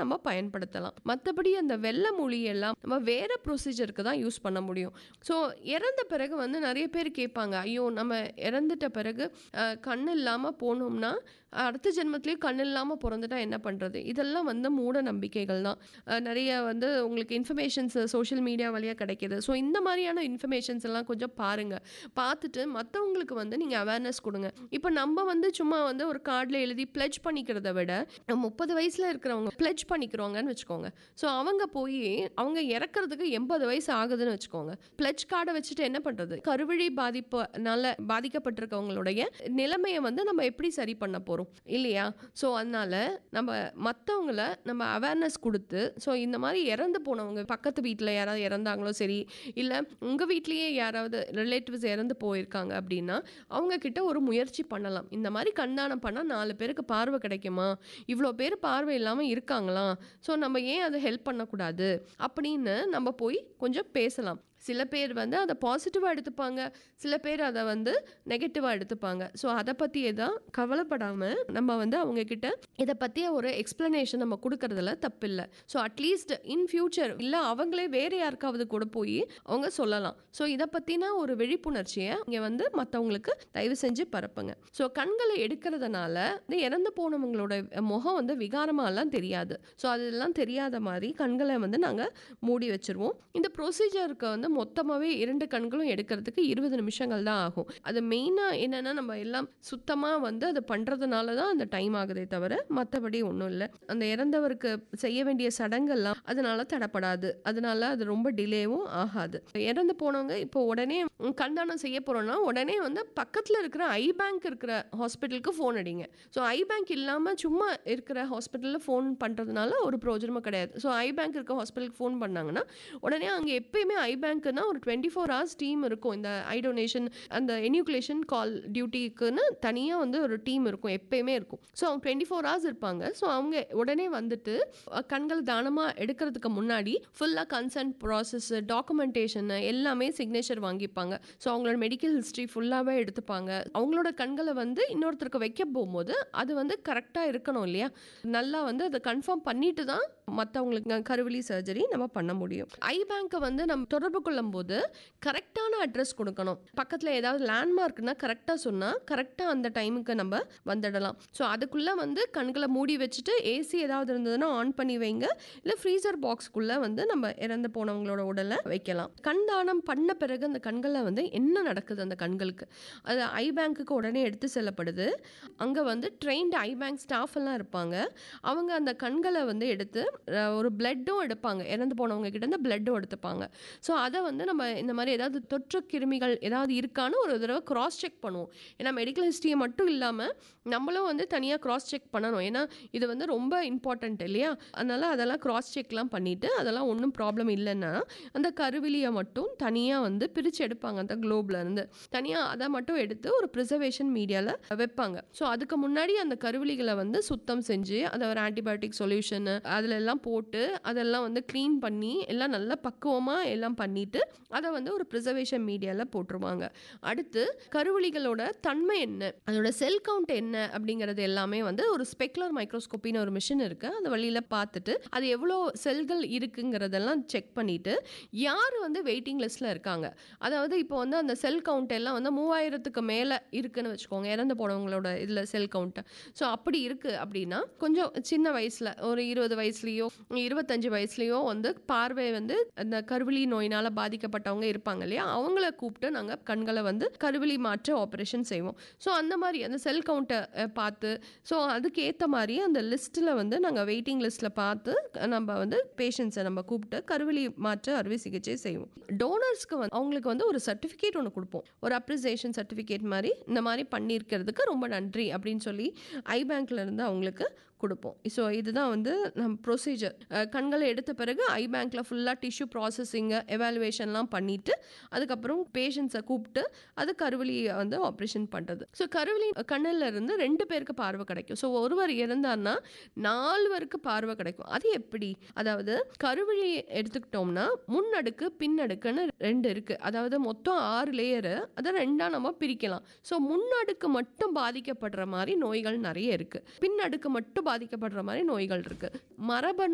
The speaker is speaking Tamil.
நம்ம பயன்படுத்தலாம் மற்றபடி அந்த வெள்ளை மூலி எல்லாம் நம்ம வேற ப்ரொசீஜருக்கு தான் யூஸ் பண்ண முடியும் ஸோ இறந்த பிறகு வந்து நிறைய பேர் கேட்பாங்க ஐயோ நம்ம இறந்துட்ட பிறகு அஹ், கண் இல்லாமல் போனோம்னா அடுத்த ஜென்மத்திலேயும் கண் இல்லாமல் பிறந்துட்டா என்ன பண்ணுறது இதெல்லாம் வந்து மூட நம்பிக்கைகள் தான் அஹ், நிறைய வந்து உங்களுக்கு இன்ஃபர்மேஷன்ஸ் சோஷியல் மீடியா வழியாக கிடைக்கிது ஸோ இந்த மாதிரியான இன்ஃபர்மேஷன்ஸ் எல்லாம் கொஞ்சம் பாருங்கள் பார்த்துட்டு மற்றவங்களுக்கு வந்து நீங்கள் அவேர்னஸ் கொடுங்க இப்போ நம்ம வந்து சும்மா வந்து ஒரு கார்டில் எழுதி பிளட்ஜ் பண்ணிக்கிறத விட முப்பது வயசில் இருக்கிறவங்க பிளட்ஜ் பண்ணிக்கிறவங்கன்னு வச்சுக்கோங்க ஸோ அவங்க போய் அவங்க இறக்குறதுக்கு எண்பது வயசு ஆகுதுன்னு வச்சுக்கோங்க பிளட்ஜ் கார்டை வச்சுட்டு என்ன பண்ணுறது கருவழி பாதிப்புனால பாதிக்கப்பட்டிருக்கவங்களுடைய நிலைமையை வந்து நம்ம எப்படி சரி பண்ண போகிறோம் இல்லையா ஸோ அதனால நம்ம மற்றவங்கள நம்ம அவேர்னஸ் கொடுத்து ஸோ இந்த மாதிரி இறந்து போனவங்க பக்கத்து வீட்டில் யாராவது இறந்தாங்களோ சரி இல்லை உங்கள் வீட்லேயே யாராவது ரிலேட்டிவ்ஸ் இறந்து போயிருக்காங்க அப்படின்னா அவங்க கிட்ட ஒரு முயற்சி பண்ணலாம் இந்த மாதிரி கண்தானம் பண்ணால் நாலு பேருக்கு பார்வை கிடைக்குமா இவ்வளோ பேர் பார்வை இல்லாமல் இருக்காங்களா ஸோ நம்ம ஏன் அதை ஹெல்ப் பண்ணக்கூடாது அப்படின்னு நம்ம போய் கொஞ்சம் பேசலாம் சில பேர் வந்து அதை பாசிட்டிவாக எடுத்துப்பாங்க சில பேர் அதை வந்து நெகட்டிவாக எடுத்துப்பாங்க ஸோ அதை பற்றி எதான் கவலைப்படாமல் நம்ம வந்து அவங்க கிட்ட இதை பற்றிய ஒரு எக்ஸ்ப்ளனேஷன் நம்ம கொடுக்கறதுல தப்பில்லை ஸோ அட்லீஸ்ட் இன் ஃபியூச்சர் இல்லை அவங்களே வேறு யாருக்காவது கூட போய் அவங்க சொல்லலாம் ஸோ இதை பற்றின ஒரு விழிப்புணர்ச்சியை இங்கே வந்து மற்றவங்களுக்கு தயவு செஞ்சு பரப்புங்க ஸோ கண்களை எடுக்கிறதுனால இந்த இறந்து போனவங்களோட முகம் வந்து விகாரமாலாம் தெரியாது ஸோ அதெல்லாம் தெரியாத மாதிரி கண்களை வந்து நாங்கள் மூடி வச்சிருவோம் இந்த ப்ரொசீஜருக்கு வந்து மொத்தமாகவே இரண்டு கண்களும் எடுக்கிறதுக்கு இருபது நிமிஷங்கள் தான் ஆகும் அது மெயினாக என்னென்னா நம்ம எல்லாம் சுத்தமாக வந்து அதை பண்ணுறதுனால தான் அந்த டைம் ஆகுதே தவிர மற்றபடி ஒன்றும் இல்லை அந்த இறந்தவருக்கு செய்ய வேண்டிய சடங்கெல்லாம் அதனால தடப்படாது அதனால அது ரொம்ப டிலேவும் ஆகாது இறந்து போனவங்க இப்போ உடனே ம், கண்தானம் செய்ய போகிறோன்னா உடனே வந்து பக்கத்தில் இருக்கிற ஐ பேங்க் இருக்கிற ஹாஸ்பிட்டலுக்கு ஃபோன் அடிங்க ஸோ ஐ பேங்க் இல்லாமல் சும்மா இருக்கிற ஹாஸ்பிட்டலில் ஃபோன் பண்ணுறதுனால ஒரு பிரயோஜனமும் கிடையாது ஸோ ஐ பேங்க் இருக்க ஹாஸ்பிட்டலுக்கு ஃபோன் பண்ணாங்கன்னா உடனே அங்கே எப்பயுமே ஐ பேங்க்னா ஒரு டுவெண்ட்டி ஃபோர் ஹவர்ஸ் டீம் இருக்கும் இந்த ஐ டொனேஷன் அந்த எனியூக்லேஷன் கால் டியூட்டிக்குன்னு தனியாக வந்து ஒரு டீம் இருக்கும் எப்பயுமே இருக்கும் ஸோ அவங்க டுவெண்ட்டி ஃபோர் ஹவர்ஸ் இருப்பாங்க ஸோ அவங்க உடனே வந்துட்டு அஹ், கண்கள் தானமாக எடுக்கிறதுக்கு முன்னாடி ஃபுல்லாக கன்சன்ட் ப்ராசஸ் டாக்குமெண்டேஷன் எல்லாமே சிக்னேச்சர் வாங்கிப்பாங்க ஸோ அவங்களோட மெடிக்கல் ஹிஸ்ட்ரி ஃபுல்லாகவே எடுத்துப்பாங்க அவங்களோட கண்களை வந்து இன்னொருத்தருக்கு வைக்க போகும்போது அது வந்து கரெக்டாக இருக்கணும் இல்லையா நல்லா வந்து அதை கன்ஃபார்ம் பண்ணிட்டு தான் மற்றவங்களுக்கு கருவிலி சர்ஜரி நம்ம பண்ண முடியும் ஐ பேங்க்கை வந்து நம்ம தொடர்பு கொள்ளும் போது கரெக்டான அட்ரஸ் கொடுக்கணும் பக்கத்தில் ஏதாவது லேண்ட்மார்க்னா கரெக்டாக சொன்னால் கரெக்டாக அந்த டைமுக்கு நம்ம வந்துடலாம் ஸோ அதுக்குள்ளே வந்து கண்களை மூடி வச்சுட்டு ஏசி ஏதாவது இருந்ததுன்னா ஆன் பண்ணி வைங்க இல்லை ஃப்ரீசர் பாக்ஸ்க்குள்ளே வந்து நம்ம இறந்து போனவங்களோட உடலை வைக்கலாம் கண் தானம் பண்ண பிறகு அந்த கண்களில் வந்து என்ன நடக்குது அந்த கண்களுக்கு அது ஐ பேங்க்குக்கு உடனே எடுத்து செல்லப்படுது அங்கே வந்து ட்ரெயின்டு ஐ பேங்க் ஸ்டாஃப் எல்லாம் இருப்பாங்க அவங்க அந்த கண்களை வந்து எடுத்து அஹ், ஒரு பிளட்டும் எடுப்பாங்க இறந்து போனவங்க கிட்ட இருந்து பிளட்டும் எடுத்துப்பாங்க ஸோ அதை வந்து நம்ம இந்த மாதிரி ஏதாவது தொற்று கிருமிகள் ஏதாவது இருக்கான்னு ஒரு தடவை கிராஸ் செக் பண்ணுவோம் ஏன்னா மெடிக்கல் ஹிஸ்ட்ரியை மட்டும் இல்லாமல் நம்மளும் வந்து தனியாக கிராஸ் செக் பண்ணணும் ஏன்னா இது வந்து ரொம்ப இம்பார்ட்டன்ட் இல்லையா அதனால் அதெல்லாம் கிராஸ் செக்லாம் பண்ணிவிட்டு அதெல்லாம் ஒன்றும் ப்ராப்ளம் இல்லைன்னா அந்த கருவிலியை மட்டும் தனியாக வந்து பிரித்து எடுப்பாங்க அந்த குளோப்ல இருந்து தனியாக அதை மட்டும் எடுத்து ஒரு ப்ரிசர்வேஷன் மீடியாவில் வைப்பாங்க ஸோ அதுக்கு முன்னாடி அந்த கருவிலிகளை வந்து சுத்தம் செஞ்சு அதை ஒரு ஆன்டிபயோட்டிக் சொல்யூஷன் அதில் எல்லாம் போட்டு அதெல்லாம் வந்து க்ளீன் பண்ணி எல்லாம் நல்லா பக்குவமாக எல்லாம் பண்ணிட்டு அதை வந்து ஒரு ப்ரிசர்வேஷன் மீடியாவில் போட்டுருவாங்க அடுத்து கருவிலிகளோட தன்மை என்ன அதோட செல் கவுண்ட் என்ன அப்படிங்கிறது எல்லாமே வந்து ஒரு ஸ்பெக்குலர் மைக்ரோஸ்கோப்பின்னு ஒரு மிஷின் இருக்கு அந்த வழியில் பார்த்துட்டு அது எவ்வளோ செல்கள் இருக்குங்கிறதெல்லாம் செக் பண்ணிட்டு யார் வந்து வெயிட்டிங் லிஸ்ட்டில் இருக்காங்க அதாவது இப்போ வந்து அந்த செல் கவுண்ட் எல்லாம் வந்து மூவாயிரத்துக்கு மேலே இருக்குன்னு வச்சுக்கோங்க இறந்து போனவங்களோட இதில் செல் கவுண்ட்டு ஸோ அப்படி இருக்குது அப்படின்னா கொஞ்சம் சின்ன வயசில் ஒரு இருபது வயசுலேயோ இருபத்தஞ்சு வயசுலேயோ வந்து பார்வை வந்து அந்த கருவிலி நோயினால் பாதிக்கப்பட்டவங்க இருப்பாங்க இல்லையா அவங்கள கூப்பிட்டு நாங்கள் கண்களை வந்து கருவிலி மாற்ற ஆப்ரேஷன் செய்வோம் ஸோ அந்த மாதிரி அந்த செல் கவுண்ட்டை பார்த்து ஸோ அதுக்கு ஏற்ற மாதிரி அந்த லிஸ்ட்டில் வந்து நாங்கள் வெயிட்டிங் லிஸ்ட்டில் பார்த்து நம்ம வந்து பேஷண்ட்ஸை நம்ம கூப்பிட்டு கருவிலி மாற்ற அறுவை சிகிச்சை செய்வோம் டோனர்ஸ்க்கு வந்து அவங்களுக்கு வந்து ஒரு சர்டிஃபிகேட் ஒன்று கொடுப்போம் ஒரு அப்ரிசியேஷன் சர்டிஃபிகேட் மாதிரி இந்த மாதிரி பண்ணியிருக்கிறதுக்கு ரொம்ப நன்றி அப்படின்னு சொல்லி ஐ பேங்க்ல இருந்து அவங்களுக்கு கொடுப்போம் ஸோ இதுதான் வந்து நம்ம ப்ரொசீஜர் கண்களை எடுத்த பிறகு ஐ பேங்க்கில் ஃபுல்லாக டிஷ்யூ ப்ராசஸிங்கு எவாலுவேஷன்லாம் பண்ணிவிட்டு அதுக்கப்புறம் பேஷண்ட்ஸை கூப்பிட்டு அது கருவிலியை வந்து ஆப்ரேஷன் பண்ணுறது ஸோ கருவிலி கண்ணில் இருந்து ரெண்டு பேருக்கு பார்வை கிடைக்கும் ஸோ ஒருவர் இறந்தார்னா நால்வருக்கு பார்வை கிடைக்கும் அது எப்படி அதாவது கருவிழி எடுத்துக்கிட்டோம்னா முன்னடுக்கு பின்னடுக்குன்னு ரெண்டு இருக்குது அதாவது மொத்தம் ஆறு லேயரு அதை ரெண்டாக நம்ம பிரிக்கலாம் ஸோ முன்னடுக்கு மட்டும் பாதிக்கப்படுற மாதிரி நோய்கள் நிறைய இருக்குது பின்னடுக்கு மட்டும் பாதிக்கப்படுற மாதிரி நோய்கள் இருக்குது மரபணு